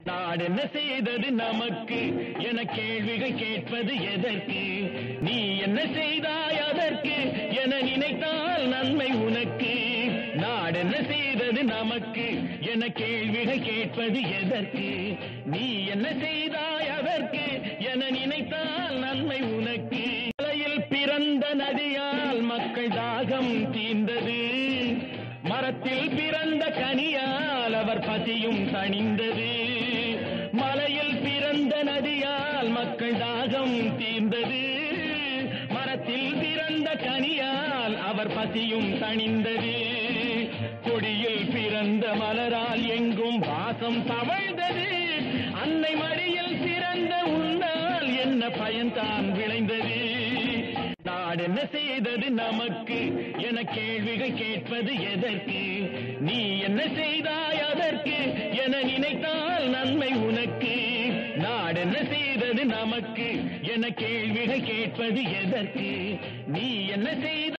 நாடு என்ன செய்தது நமக்கு என கேள்விகள் கேட்பது எதற்கு நீ என்ன செய்தாய் அதற்கு என நினைத்தால் நன்மை உனக்கு நாடு என்ன செய்தது நமக்கு என கேள்விகள் கேட்பது எதற்கு நீ என்ன செய்தாய் அதற்கு என நினைத்தால் நன்மை உனக்கு மலையில் பிறந்த நதியால் மக்கள் தாகம் தீர்ந்தது மரத்தில் பிறந்த கனியால் அவர் பசியும் தணிந்தது மலையில் பிறந்த நதியால் மக்கள் தாகம் தீர்ந்தது மரத்தில் பிறந்த கனியால் அவர் பசியும் தணிந்தது கொடியில் பிறந்த மலரால் எங்கும் வாசம் தவழ்ந்தது அன்னை மடியில் பிறந்த உன்னால் என்ன பயன்தான் விளைந்தது நாடு என்ன செய்தது நமக்கு என கேள்விகள் கேட்பது எதற்கு நீ என்ன செய்தாய் அதற்கு என நினைத்தால் நன்மை உனக்கு நாடு என்ன செய்தது நமக்கு என கேள்விகள் கேட்பது எதற்கு நீ என்ன செய்த